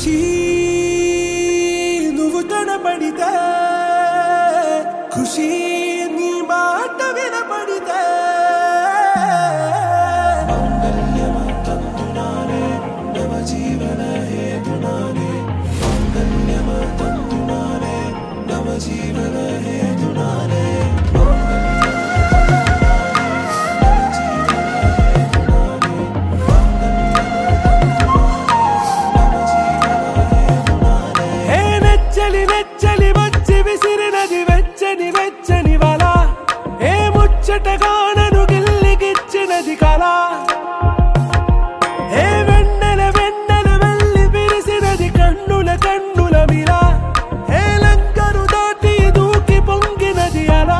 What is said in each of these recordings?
ఖుషి నువ్వు కనపడితే ఖుషి నీ మాట వినపడితే ఏ నెచ్చలి నెచ్చలి వచ్చి విసిరినది వెచ్చని వెచ్చని వల ఏ ముచ్చటగా నన్ను గిల్లిగిచ్చినది కళ ఏ వెన్నెల వెన్నెల వెళ్ళి విరిసినది కన్నుల కన్నుల మిల ఏ లంకరు దాటి దూకి పొంగినది అలా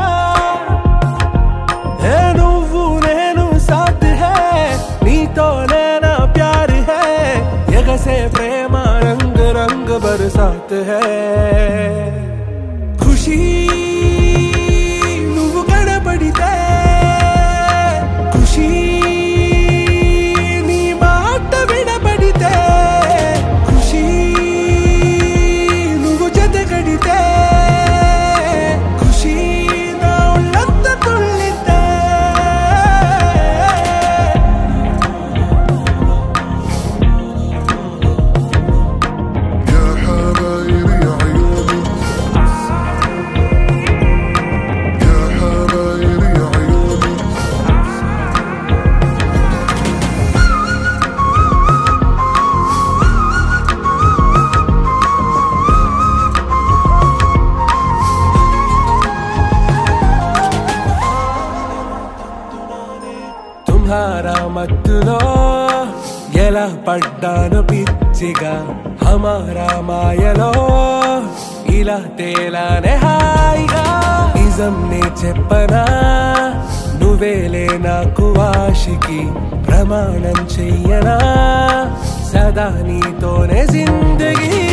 ఏ నువ్వు నేను సాథ్ హే నీతో నేనా ప్యార్ హే ఎగసే ప్రేమ రంగ్ రంగ్ బరసాత్ హే ఖుషి నువ్వు కనపడితే ఖుషి నీ మాట వినపడితే ఖుషి నువ్వు జతగడితే ఖుషి నా ఒళ్ళంత తుళ్ళితే يا حبايب يا عيوني يا حبايب يا عيوني తుమ్హారా మత్తులో ఎలా పడ్డాను పిచ్చిగా హమారా మాయలో ఇలా తేలానే హాయిగా నిజం నే చెప్పనా నువ్వేలే నాకు ఆశికి ప్రమాణం చెయ్యనా సదా నీతోనే జిందగీ